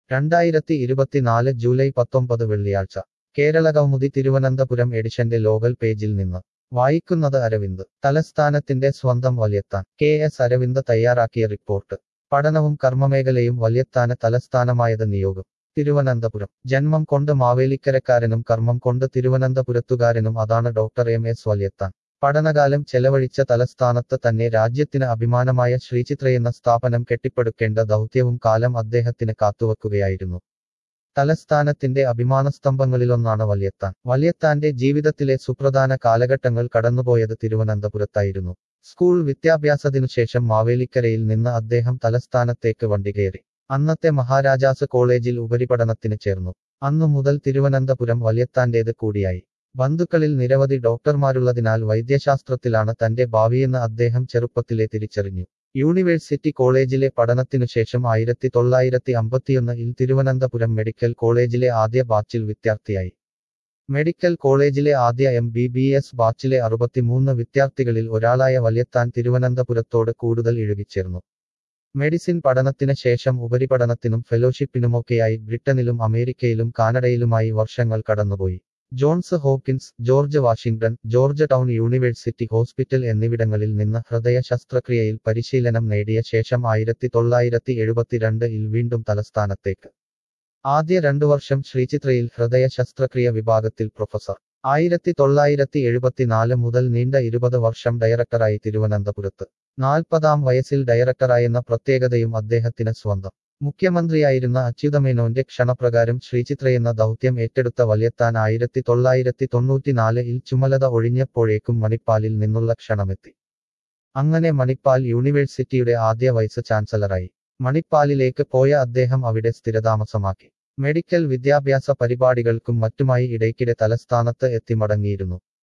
രണ്ടായിരത്തി ഇരുപത്തിനാല് ജൂലൈ പത്തൊമ്പത് വെള്ളിയാഴ്ച കേരള കൗമുദി തിരുവനന്തപുരം എഡിഷന്റെ ലോകൽ പേജിൽ നിന്ന് വായിക്കുന്നത് അരവിന്ദ് തലസ്ഥാനത്തിന്റെ സ്വന്തം വലിയത്താൻ കെ എസ് അരവിന്ദ് തയ്യാറാക്കിയ റിപ്പോർട്ട് പഠനവും കർമ്മമേഖലയും വലിയത്താന് തലസ്ഥാനമായത് നിയോഗം തിരുവനന്തപുരം ജന്മം കൊണ്ട് മാവേലിക്കരക്കാരനും കർമ്മം കൊണ്ട് തിരുവനന്തപുരത്തുകാരനും അതാണ് ഡോക്ടർ എം എസ് വലിയത്താൻ പഠനകാലം ചെലവഴിച്ച തലസ്ഥാനത്ത് തന്നെ രാജ്യത്തിന് അഭിമാനമായ ശ്രീചിത്രയെന്ന സ്ഥാപനം കെട്ടിപ്പടുക്കേണ്ട ദൗത്യവും കാലം അദ്ദേഹത്തിന് കാത്തുവെക്കുകയായിരുന്നു തലസ്ഥാനത്തിന്റെ അഭിമാനസ്തംഭങ്ങളിലൊന്നാണ് വലിയത്താൻ വലിയത്താന്റെ ജീവിതത്തിലെ സുപ്രധാന കാലഘട്ടങ്ങൾ കടന്നുപോയത് തിരുവനന്തപുരത്തായിരുന്നു സ്കൂൾ വിദ്യാഭ്യാസത്തിനുശേഷം മാവേലിക്കരയിൽ നിന്ന് അദ്ദേഹം തലസ്ഥാനത്തേക്ക് വണ്ടി കയറി അന്നത്തെ മഹാരാജാസ് കോളേജിൽ ഉപരിപഠനത്തിന് ചേർന്നു അന്നു മുതൽ തിരുവനന്തപുരം വലിയത്താന്റേത് കൂടിയായി ബന്ധുക്കളിൽ നിരവധി ഡോക്ടർമാരുള്ളതിനാൽ വൈദ്യശാസ്ത്രത്തിലാണ് തന്റെ ഭാവിയെന്ന് അദ്ദേഹം ചെറുപ്പത്തിലെ തിരിച്ചറിഞ്ഞു യൂണിവേഴ്സിറ്റി കോളേജിലെ പഠനത്തിനുശേഷം ആയിരത്തി തൊള്ളായിരത്തി അമ്പത്തിയൊന്നിൽ തിരുവനന്തപുരം മെഡിക്കൽ കോളേജിലെ ആദ്യ ബാച്ചിൽ വിദ്യാർത്ഥിയായി മെഡിക്കൽ കോളേജിലെ ആദ്യ എം ബി ബി എസ് ബാച്ചിലെ അറുപത്തിമൂന്ന് വിദ്യാർത്ഥികളിൽ ഒരാളായ വലിയത്താൻ തിരുവനന്തപുരത്തോട് കൂടുതൽ ഇഴുകിച്ചേർന്നു മെഡിസിൻ പഠനത്തിന് ശേഷം ഉപരിപഠനത്തിനും ഫെലോഷിപ്പിനുമൊക്കെയായി ബ്രിട്ടനിലും അമേരിക്കയിലും കാനഡയിലുമായി വർഷങ്ങൾ കടന്നുപോയി Johns Hopkins George Washington Georgetown university hospital എന്നിവിടങ്ങളിൽ നിന്ന് ഹൃദയ ശസ്ത്രക്രിയയിൽ പരിശീലനം നേടിയ ശേഷം ആയിരത്തി തൊള്ളായിരത്തി എഴുപത്തിരണ്ടിൽ വീണ്ടും തലസ്ഥാനത്തേക്ക് ആദ്യ രണ്ടു വർഷം ശ്രീചിത്രയിൽ ഹൃദയ ശസ്ത്രക്രിയ വിഭാഗത്തിൽ പ്രൊഫസർ ആയിരത്തി തൊള്ളായിരത്തി എഴുപത്തിനാല് മുതൽ നീണ്ട ഇരുപത് വർഷം ഡയറക്ടറായി തിരുവനന്തപുരത്ത് നാൽപ്പതാം വയസ്സിൽ ഡയറക്ടറായെന്ന പ്രത്യേകതയും അദ്ദേഹത്തിന് സ്വന്തം മുഖ്യമന്ത്രിയായിരുന്ന അച്യുതമേനോന്റെ ക്ഷണപ്രകാരം ശ്രീചിത്രയെന്ന ദൗത്യം ഏറ്റെടുത്ത വലിയത്താൻ ആയിരത്തി തൊള്ളായിരത്തി തൊണ്ണൂറ്റിനാലിൽ ചുമലത ഒഴിഞ്ഞപ്പോഴേക്കും മണിപ്പാലിൽ നിന്നുള്ള ക്ഷണമെത്തി അങ്ങനെ മണിപ്പാൽ യൂണിവേഴ്സിറ്റിയുടെ ആദ്യ വൈസ് ചാൻസലറായി മണിപ്പാലിലേക്ക് പോയ അദ്ദേഹം അവിടെ സ്ഥിരതാമസമാക്കി മെഡിക്കൽ വിദ്യാഭ്യാസ പരിപാടികൾക്കും മറ്റുമായി ഇടയ്ക്കിടെ തലസ്ഥാനത്ത് എത്തി മടങ്ങിയിരുന്നു